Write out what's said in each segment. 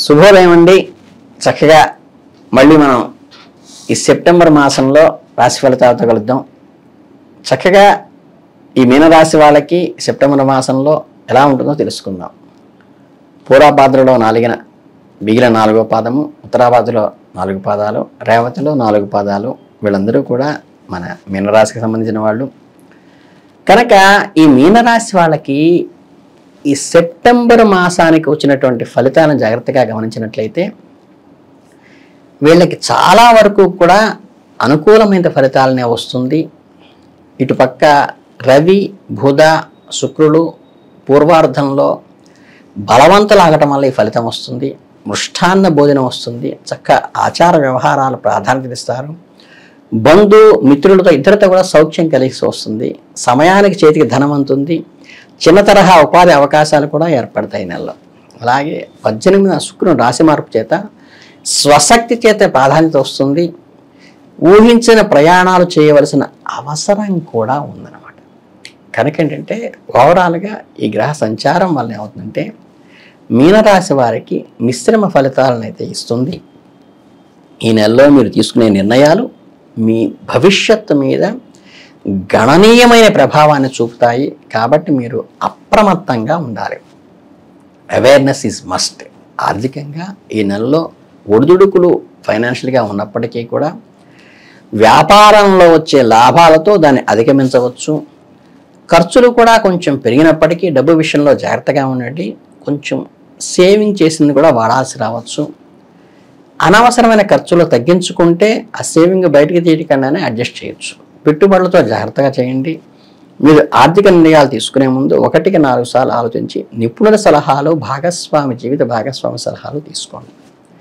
శుభోదయం అండి చక్కగా మళ్ళీ మనం ఈ సెప్టెంబర్ మాసంలో రాశి ఫలితాలతో కలుద్దాం చక్కగా ఈ మీనరాశి వాళ్ళకి సెప్టెంబర్ మాసంలో ఎలా ఉంటుందో తెలుసుకుందాం పూర్వభాద్రలో నాలుగిన మిగిలిన నాలుగో పాదము ఉత్తరాభాద్రలో నాలుగు పాదాలు రేవతిలో నాలుగు పాదాలు వీళ్ళందరూ కూడా మన మీనరాశికి సంబంధించిన వాళ్ళు కనుక ఈ మీనరాశి వాళ్ళకి ఈ సెప్టెంబర్ మాసానికి వచ్చినటువంటి ఫలితాలను జాగ్రత్తగా గమనించినట్లయితే వీళ్ళకి చాలా వరకు కూడా అనుకూలమైన ఫలితాలనే వస్తుంది ఇటుపక్క రవి బుధ శుక్రుడు పూర్వార్ధంలో బలవంతులాగటం వల్ల ఈ ఫలితం వస్తుంది మృష్టాన్న భోజనం వస్తుంది చక్క ఆచార వ్యవహారాలు ప్రాధాన్యత ఇస్తారు బంధు మిత్రులతో ఇద్దరితో కూడా సౌఖ్యం కలిసి వస్తుంది సమయానికి చేతికి ధనం అందుతుంది చిన్న తరహా ఉపాధి అవకాశాలు కూడా ఏర్పడతాయి ఈ నెలలో అలాగే పద్దెనిమిది శుక్రుని రాశి మార్పు చేత స్వశక్తి చేత ప్రాధాన్యత వస్తుంది ఊహించిన ప్రయాణాలు చేయవలసిన అవసరం కూడా ఉందన్నమాట కనుక ఏంటంటే ఓవరాల్గా ఈ గ్రహ సంచారం వల్ల ఏమవుతుందంటే మీనరాశి వారికి మిశ్రమ ఫలితాలను అయితే ఇస్తుంది ఈ నెలలో మీరు తీసుకునే నిర్ణయాలు మీ భవిష్యత్తు మీద గణనీయమైన ప్రభావాన్ని చూపుతాయి కాబట్టి మీరు అప్రమత్తంగా ఉండాలి అవేర్నెస్ ఈజ్ మస్ట్ ఆర్థికంగా ఈ నెలలో ఒడిదుడుకులు ఫైనాన్షియల్గా ఉన్నప్పటికీ కూడా వ్యాపారంలో వచ్చే లాభాలతో దాన్ని అధిగమించవచ్చు ఖర్చులు కూడా కొంచెం పెరిగినప్పటికీ డబ్బు విషయంలో జాగ్రత్తగా ఉండండి కొంచెం సేవింగ్ చేసింది కూడా వాడాల్సి రావచ్చు అనవసరమైన ఖర్చులు తగ్గించుకుంటే ఆ సేవింగ్ బయటికి తీయకుండానే అడ్జస్ట్ చేయొచ్చు పెట్టుబడులతో జాగ్రత్తగా చేయండి మీరు ఆర్థిక నిర్ణయాలు తీసుకునే ముందు ఒకటికి నాలుగు సార్లు ఆలోచించి నిపుణుల సలహాలు భాగస్వామి జీవిత భాగస్వామి సలహాలు తీసుకోండి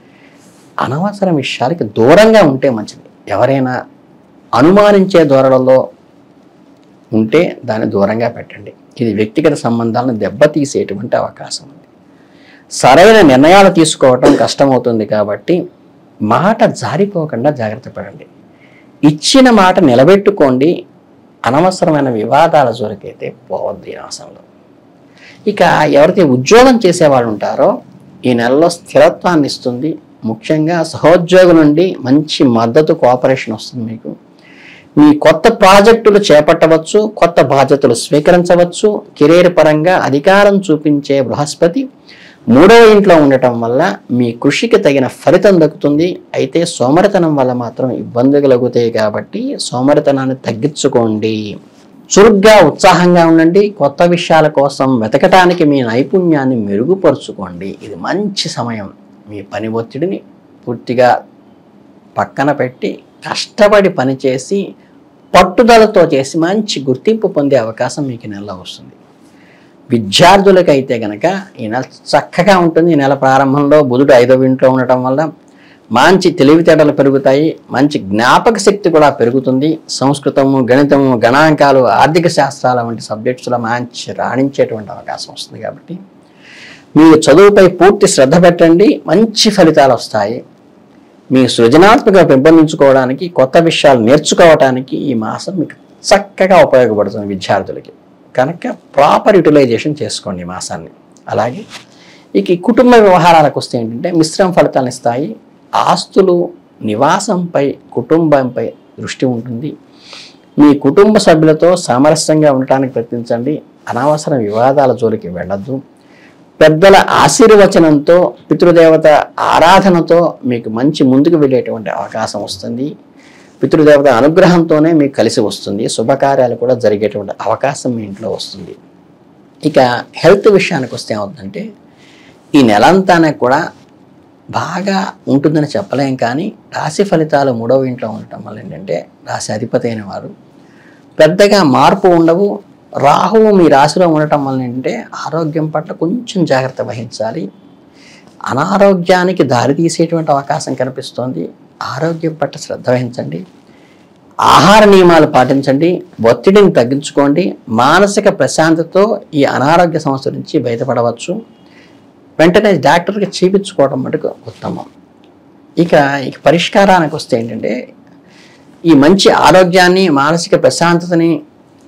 అనవసర విషయాలకి దూరంగా ఉంటే మంచిది ఎవరైనా అనుమానించే ధోరణిలో ఉంటే దాన్ని దూరంగా పెట్టండి ఇది వ్యక్తిగత సంబంధాలను దెబ్బతీసేటువంటి అవకాశం ఉంది సరైన నిర్ణయాలు తీసుకోవటం కష్టమవుతుంది కాబట్టి మాట జారిపోకుండా జాగ్రత్త పడండి ఇచ్చిన మాట నిలబెట్టుకోండి అనవసరమైన వివాదాల జోలికైతే పోవద్దు ఈ మాసంలో ఇక ఎవరైతే ఉద్యోగం చేసేవాళ్ళు ఉంటారో ఈ నెలలో స్థిరత్వాన్ని ఇస్తుంది ముఖ్యంగా సహోద్యోగుల నుండి మంచి మద్దతు కోఆపరేషన్ వస్తుంది మీకు మీ కొత్త ప్రాజెక్టులు చేపట్టవచ్చు కొత్త బాధ్యతలు స్వీకరించవచ్చు కెరీర్ పరంగా అధికారం చూపించే బృహస్పతి మూడవ ఇంట్లో ఉండటం వల్ల మీ కృషికి తగిన ఫలితం దక్కుతుంది అయితే సోమరితనం వల్ల మాత్రం ఇబ్బందులు కలుగుతాయి కాబట్టి సోమరితనాన్ని తగ్గించుకోండి చురుగ్గా ఉత్సాహంగా ఉండండి కొత్త విషయాల కోసం వెతకటానికి మీ నైపుణ్యాన్ని మెరుగుపరుచుకోండి ఇది మంచి సమయం మీ పని ఒత్తిడిని పూర్తిగా పక్కన పెట్టి కష్టపడి పనిచేసి పట్టుదలతో చేసి మంచి గుర్తింపు పొందే అవకాశం మీకు ఈ నెలలో వస్తుంది విద్యార్థులకైతే గనక ఈ నెల చక్కగా ఉంటుంది ఈ నెల ప్రారంభంలో బుధుడు ఐదవ ఇంట్లో ఉండటం వల్ల మంచి తెలివితేటలు పెరుగుతాయి మంచి జ్ఞాపక శక్తి కూడా పెరుగుతుంది సంస్కృతము గణితము గణాంకాలు ఆర్థిక శాస్త్రాల వంటి సబ్జెక్ట్స్లో మంచి రాణించేటువంటి అవకాశం వస్తుంది కాబట్టి మీరు చదువుపై పూర్తి శ్రద్ధ పెట్టండి మంచి ఫలితాలు వస్తాయి మీ సృజనాత్మక పెంపొందించుకోవడానికి కొత్త విషయాలు నేర్చుకోవడానికి ఈ మాసం మీకు చక్కగా ఉపయోగపడుతుంది విద్యార్థులకి కనుక ప్రాపర్ యూటిలైజేషన్ చేసుకోండి ఈ మాసాన్ని అలాగే ఇక ఈ కుటుంబ వ్యవహారాలకు వస్తే ఏంటంటే మిశ్రమ ఫలితాలను ఇస్తాయి ఆస్తులు నివాసంపై కుటుంబంపై దృష్టి ఉంటుంది మీ కుటుంబ సభ్యులతో సామరస్యంగా ఉండటానికి ప్రయత్నించండి అనవసర వివాదాల జోలికి వెళ్ళద్దు పెద్దల ఆశీర్వచనంతో పితృదేవత ఆరాధనతో మీకు మంచి ముందుకు వెళ్ళేటువంటి అవకాశం వస్తుంది పితృదేవత అనుగ్రహంతోనే మీకు కలిసి వస్తుంది శుభకార్యాలు కూడా జరిగేటువంటి అవకాశం మీ ఇంట్లో వస్తుంది ఇక హెల్త్ విషయానికి వస్తే ఏమవుతుందంటే ఈ నెలంతానే కూడా బాగా ఉంటుందని చెప్పలేం కానీ రాశి ఫలితాలు మూడవ ఇంట్లో ఉండటం వల్ల ఏంటంటే రాశి అధిపతి అయిన వారు పెద్దగా మార్పు ఉండవు రాహువు మీ రాశిలో ఉండటం వల్ల ఏంటంటే ఆరోగ్యం పట్ల కొంచెం జాగ్రత్త వహించాలి అనారోగ్యానికి దారి తీసేటువంటి అవకాశం కనిపిస్తోంది ఆరోగ్యం పట్ల శ్రద్ధ వహించండి ఆహార నియమాలు పాటించండి ఒత్తిడిని తగ్గించుకోండి మానసిక ప్రశాంతతో ఈ అనారోగ్య సమస్య నుంచి బయటపడవచ్చు వెంటనే డాక్టర్కి చూపించుకోవడం మటుకు ఉత్తమం ఇక ఇక పరిష్కారానికి వస్తే ఏంటంటే ఈ మంచి ఆరోగ్యాన్ని మానసిక ప్రశాంతతని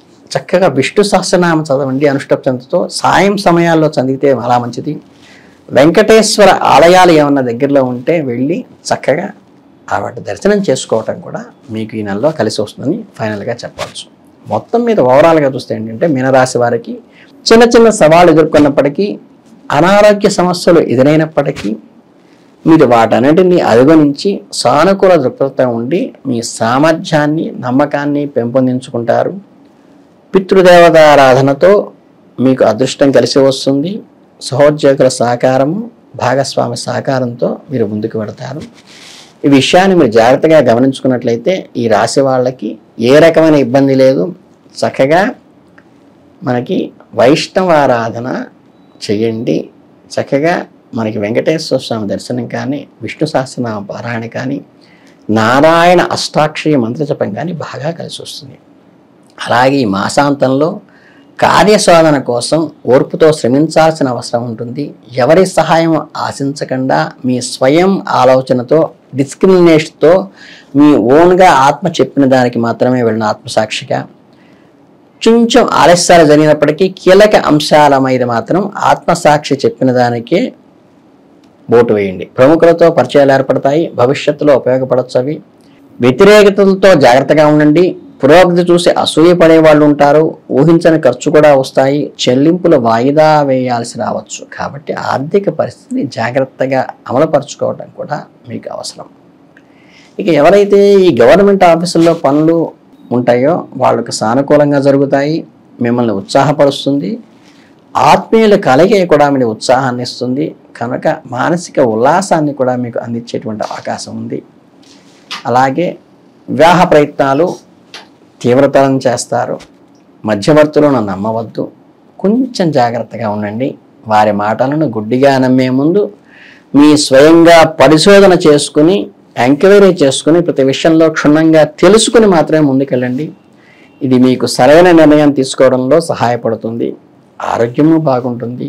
చక్కగా విష్ణు సహస్రనామం చదవండి అనుష్టప్తంతో సాయం సమయాల్లో చదివితే చాలా మంచిది వెంకటేశ్వర ఆలయాలు ఏమన్నా దగ్గరలో ఉంటే వెళ్ళి చక్కగా ఆ వాటి దర్శనం చేసుకోవటం కూడా మీకు ఈ నెలలో కలిసి వస్తుందని ఫైనల్గా చెప్పవచ్చు మొత్తం మీద ఓవరాల్గా చూస్తే ఏంటంటే మీనరాశి వారికి చిన్న చిన్న సవాళ్ళు ఎదుర్కొన్నప్పటికీ అనారోగ్య సమస్యలు ఎదురైనప్పటికీ మీరు వాటన్నిటిని అధిగమించి సానుకూల దృక్పథంతో ఉండి మీ సామర్థ్యాన్ని నమ్మకాన్ని పెంపొందించుకుంటారు పితృదేవతారాధనతో మీకు అదృష్టం కలిసి వస్తుంది సహోద్యోగుల సహకారము భాగస్వామి సహకారంతో మీరు ముందుకు వెడతారు ఈ విషయాన్ని మీరు జాగ్రత్తగా గమనించుకున్నట్లయితే ఈ రాశి వాళ్ళకి ఏ రకమైన ఇబ్బంది లేదు చక్కగా మనకి వైష్ణవారాధన చేయండి చక్కగా మనకి వెంకటేశ్వర స్వామి దర్శనం కానీ విష్ణు సహస్రనామ పారాయణ కానీ నారాయణ అష్టాక్షరి మంత్రజపం కానీ బాగా కలిసి వస్తుంది అలాగే ఈ మాసాంతంలో కార్యసాధన కోసం ఓర్పుతో శ్రమించాల్సిన అవసరం ఉంటుంది ఎవరి సహాయం ఆశించకుండా మీ స్వయం ఆలోచనతో డిస్క్రిమినేషన్తో మీ ఓన్గా ఆత్మ చెప్పిన దానికి మాత్రమే వెళ్ళిన ఆత్మసాక్షిగా కొంచెం ఆలస్యాలు జరిగినప్పటికీ కీలక అంశాల మీద మాత్రం ఆత్మసాక్షి చెప్పిన దానికే ఓటు వేయండి ప్రముఖులతో పరిచయాలు ఏర్పడతాయి భవిష్యత్తులో ఉపయోగపడచ్చు అవి వ్యతిరేకతలతో జాగ్రత్తగా ఉండండి పురోగతి చూసి అసూయపడే వాళ్ళు ఉంటారు ఊహించని ఖర్చు కూడా వస్తాయి చెల్లింపులు వాయిదా వేయాల్సి రావచ్చు కాబట్టి ఆర్థిక పరిస్థితిని జాగ్రత్తగా అమలుపరుచుకోవడం కూడా మీకు అవసరం ఇక ఎవరైతే ఈ గవర్నమెంట్ ఆఫీసుల్లో పనులు ఉంటాయో వాళ్ళకి సానుకూలంగా జరుగుతాయి మిమ్మల్ని ఉత్సాహపరుస్తుంది ఆత్మీయుల కలయిక కూడా మీకు ఉత్సాహాన్ని ఇస్తుంది కనుక మానసిక ఉల్లాసాన్ని కూడా మీకు అందించేటువంటి అవకాశం ఉంది అలాగే వివాహ ప్రయత్నాలు తీవ్రతరం చేస్తారు మధ్యవర్తులను నమ్మవద్దు కొంచెం జాగ్రత్తగా ఉండండి వారి మాటలను గుడ్డిగా నమ్మే ముందు మీ స్వయంగా పరిశోధన చేసుకుని ఎంక్వైరీ చేసుకుని ప్రతి విషయంలో క్షుణ్ణంగా తెలుసుకుని మాత్రమే ముందుకెళ్ళండి ఇది మీకు సరైన నిర్ణయం తీసుకోవడంలో సహాయపడుతుంది ఆరోగ్యము బాగుంటుంది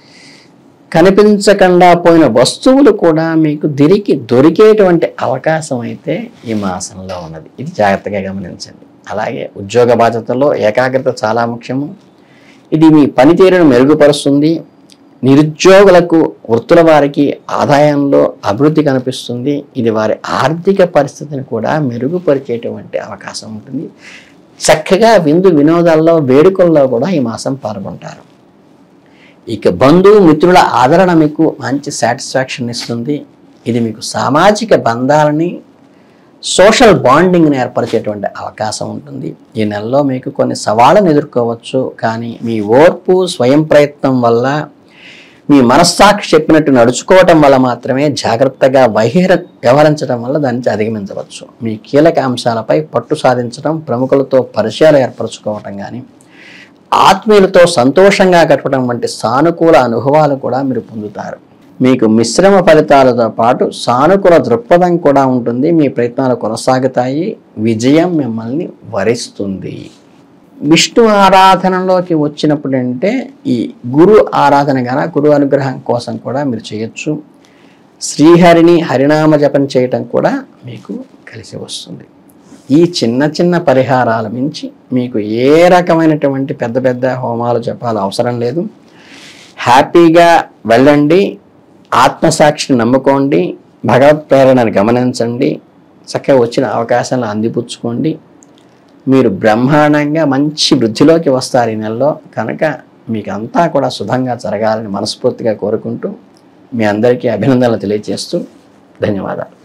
కనిపించకుండా పోయిన వస్తువులు కూడా మీకు తిరిగి దొరికేటువంటి అవకాశం అయితే ఈ మాసంలో ఉన్నది ఇది జాగ్రత్తగా గమనించండి అలాగే ఉద్యోగ బాధ్యతల్లో ఏకాగ్రత చాలా ముఖ్యము ఇది మీ పనితీరును మెరుగుపరుస్తుంది నిరుద్యోగులకు వృత్తుల వారికి ఆదాయంలో అభివృద్ధి కనిపిస్తుంది ఇది వారి ఆర్థిక పరిస్థితిని కూడా మెరుగుపరిచేటువంటి అవకాశం ఉంటుంది చక్కగా విందు వినోదాల్లో వేడుకల్లో కూడా ఈ మాసం పాల్గొంటారు ఇక బంధువు మిత్రుల ఆదరణ మీకు మంచి సాటిస్ఫాక్షన్ ఇస్తుంది ఇది మీకు సామాజిక బంధాలని సోషల్ బాండింగ్ని ఏర్పరిచేటువంటి అవకాశం ఉంటుంది ఈ నెలలో మీకు కొన్ని సవాళ్ళను ఎదుర్కోవచ్చు కానీ మీ ఓర్పు స్వయం ప్రయత్నం వల్ల మీ మనస్సాక్షి చెప్పినట్టు నడుచుకోవటం వల్ల మాత్రమే జాగ్రత్తగా బహిర వ్యవహరించడం వల్ల దాన్ని అధిగమించవచ్చు మీ కీలక అంశాలపై పట్టు సాధించడం ప్రముఖులతో పరిచయాలు ఏర్పరచుకోవటం కానీ ఆత్మీయులతో సంతోషంగా గడపడం వంటి సానుకూల అనుభవాలు కూడా మీరు పొందుతారు మీకు మిశ్రమ ఫలితాలతో పాటు సానుకూల దృక్పథం కూడా ఉంటుంది మీ ప్రయత్నాలు కొనసాగుతాయి విజయం మిమ్మల్ని వరిస్తుంది విష్ణు ఆరాధనలోకి వచ్చినప్పుడు అంటే ఈ గురు ఆరాధన గన గురు అనుగ్రహం కోసం కూడా మీరు చేయొచ్చు శ్రీహరిని హరినామ జపం చేయటం కూడా మీకు కలిసి వస్తుంది ఈ చిన్న చిన్న పరిహారాల మించి మీకు ఏ రకమైనటువంటి పెద్ద పెద్ద హోమాలు జపాలు అవసరం లేదు హ్యాపీగా వెళ్ళండి ఆత్మసాక్షిని నమ్ముకోండి భగవత్ ప్రేరణను గమనించండి చక్కగా వచ్చిన అవకాశాలను అందిపుచ్చుకోండి మీరు బ్రహ్మాండంగా మంచి వృద్ధిలోకి వస్తారు ఈ నెలలో కనుక మీకు అంతా కూడా శుభంగా జరగాలని మనస్ఫూర్తిగా కోరుకుంటూ మీ అందరికీ అభినందనలు తెలియజేస్తూ ధన్యవాదాలు